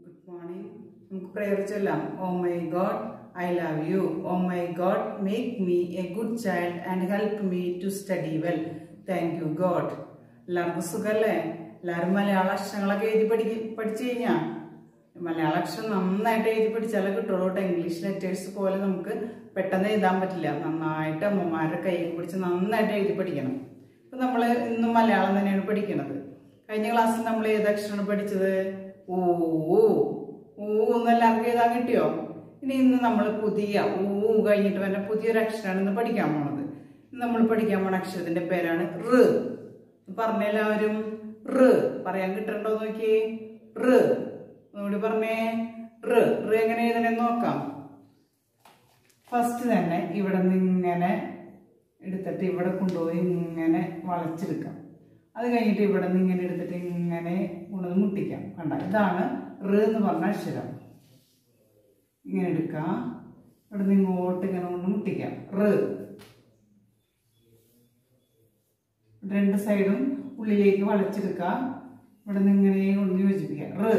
good morning നമുക്ക് prayer ചൊല്ലാം oh my God I love you oh my God make me a good child and help me to study well thank you God എല്ലാവർക്കും സുഖല്ലേ എല്ലാവരും മലയാള അക്ഷരങ്ങളൊക്കെ എഴുതി പഠിക്ക പഠിച്ചു കഴിഞ്ഞാൽ മലയാള അക്ഷരം നന്നായിട്ട് എഴുതി പഠിച്ചാലേ കിട്ടുള്ളൂ കേട്ടോ ഇംഗ്ലീഷ് ലെറ്റേഴ്സ് പോലെ നമുക്ക് പെട്ടെന്ന് എഴുതാൻ പറ്റില്ല നന്നായിട്ട് അമ്മമാരുടെ കയ്യിൽ പിടിച്ച് നന്നായിട്ട് എഴുതി പഠിക്കണം ഇപ്പൊ നമ്മൾ ഇന്നും മലയാളം തന്നെയാണ് പഠിക്കണത് കഴിഞ്ഞ ക്ലാസ്സിൽ നമ്മൾ ഏത് അക്ഷരമാണ് പഠിച്ചത് ഊ ഊ ഊ എന്ന് എല്ലാവർക്കും എഴുതാൻ കിട്ടിയോ ഇനി ഇന്ന് നമ്മൾ പുതിയ ഊ കഴിഞ്ഞിട്ട് വന്ന പുതിയൊരു അക്ഷരമാണ് ഇന്ന് പഠിക്കാൻ പോണത് ഇന്ന് നമ്മൾ പഠിക്കാൻ പോണ അക്ഷരത്തിന്റെ പേരാണ് റ് പറഞ്ഞ എല്ലാവരും റ് പറയാൻ കിട്ടണ്ടോ നോക്കിയേ റ് ഒന്നുകൂടി പറഞ്ഞേ റ് റ് എങ്ങനെ എഴുതണെന്ന് നോക്കാം ഫസ്റ്റ് തന്നെ ഇവിടെ നിന്ന് ഇങ്ങനെ എടുത്തിട്ട് ഇവിടെ കൊണ്ടുപോയി ഇങ്ങനെ വളച്ചെടുക്കാം അത് കഴിഞ്ഞിട്ട് ഇവിടെ നിന്ന് ഇങ്ങനെ എടുത്തിട്ട് ഇങ്ങനെ കൊണ്ടുവന്ന് മുട്ടിക്കാം കണ്ട ഇതാണ് റ് എന്ന് പറഞ്ഞ അക്ഷരം ഇങ്ങനെ എടുക്കാം ഇവിടെ നിന്ന് ഇങ്ങോട്ട് ഇങ്ങനെ കൊണ്ട് മുട്ടിക്കാം റ് രണ്ട് സൈഡും ഉള്ളിലേക്ക് വളച്ചെടുക്കാം ഇവിടെ നിന്ന് ഇങ്ങനെ കൊണ്ട് യോജിപ്പിക്കാം റ്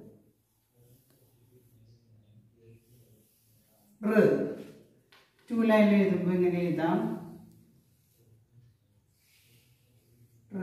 റ് ടു ലൈനിൽ എഴുതുമ്പോൾ ഇങ്ങനെ എഴുതാം റ്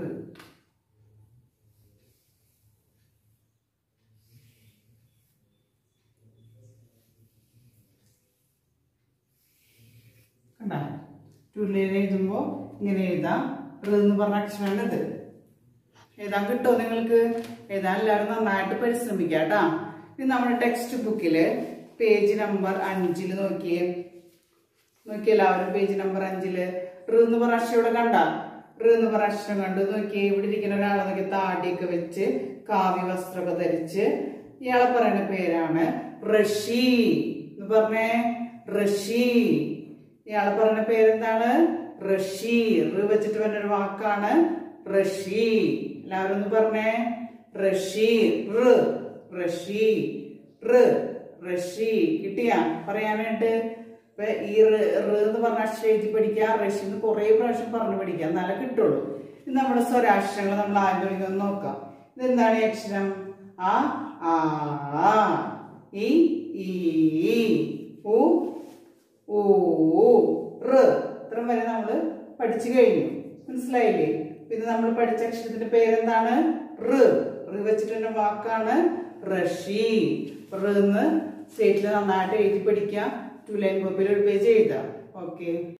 കണ്ട ടു ലൈനിൽ എഴുതുമ്പോൾ ഇങ്ങനെ എഴുതാം റ് എന്ന് പറഞ്ഞ അക്ഷരമാണ് ഇത് എഴുതാൻ കിട്ടുമോ നിങ്ങൾക്ക് എഴുതാൻ എല്ലാവരും നന്നായിട്ട് പരിശ്രമിക്കുക കേട്ടാ ഇത് നമ്മുടെ ടെക്സ്റ്റ് ബുക്കില് പേജ് നമ്പർ അഞ്ചില് നോക്കിയേ നോക്കിയേ എല്ലാവരും പേജ് നമ്പർ അഞ്ചില് റ് എന്ന് പറഞ്ഞ അക്ഷരം ഇവിടെ കണ്ട റ് എന്ന് പറഞ്ഞ അക്ഷരം കണ്ടു നോക്കിയേ ഇവിടെ ഇരിക്കുന്ന ഒരാളെ നോക്കി താടിയൊക്കെ വെച്ച് കാവ്യ വസ്ത്രമൊക്കെ ധരിച്ച് ഇയാളെ പറയുന്ന പേരാണ് റഷി എന്ന് പറഞ്ഞേ റഷി ഇയാളെ പറയുന്ന പേരെന്താണ് റഷി റ് വെച്ചിട്ട് വരുന്ന ഒരു വാക്കാണ് റഷി എല്ലാവരും ഒന്ന് പറഞ്ഞേ റഷി റ് റഷി റ് റഷി കിട്ടിയാ പറയാനായിട്ട് ഇപ്പൊ ഈ റ് റ് എന്ന് പറഞ്ഞ അക്ഷരം എഴുതി പഠിക്കുക റഷി എന്ന് കുറെ പ്രാവശ്യം പറഞ്ഞു പഠിക്കുക എന്നാലേ കിട്ടുള്ളൂ ഇത് നമ്മുടെ സ്വരാക്ഷരങ്ങൾ നമ്മൾ ആദ്യം ഒന്ന് നോക്കാം ഇതെന്താണ് ഈ അക്ഷരം ആ ആ ആ, ഇ ഈ ഈ, ഉ ഊ റ് ഇത്രയും വരെ നമ്മൾ പഠിച്ചു കഴിഞ്ഞു മനസ്സിലായില്ലേ ഇത് നമ്മൾ പഠിച്ച അക്ഷരത്തിന്റെ പേരെന്താണ് റ് റ് വെച്ചിട്ടുള്ള വാക്കാണ് റഷി റ് എന്ന് സ്റ്റേറ്റിൽ നന്നായിട്ട് എഴുതി പഠിക്കാം ടു ലൈൻ കോപ്പിയിൽ ഒരു പേജ് എഴുതാം ഓക്കെ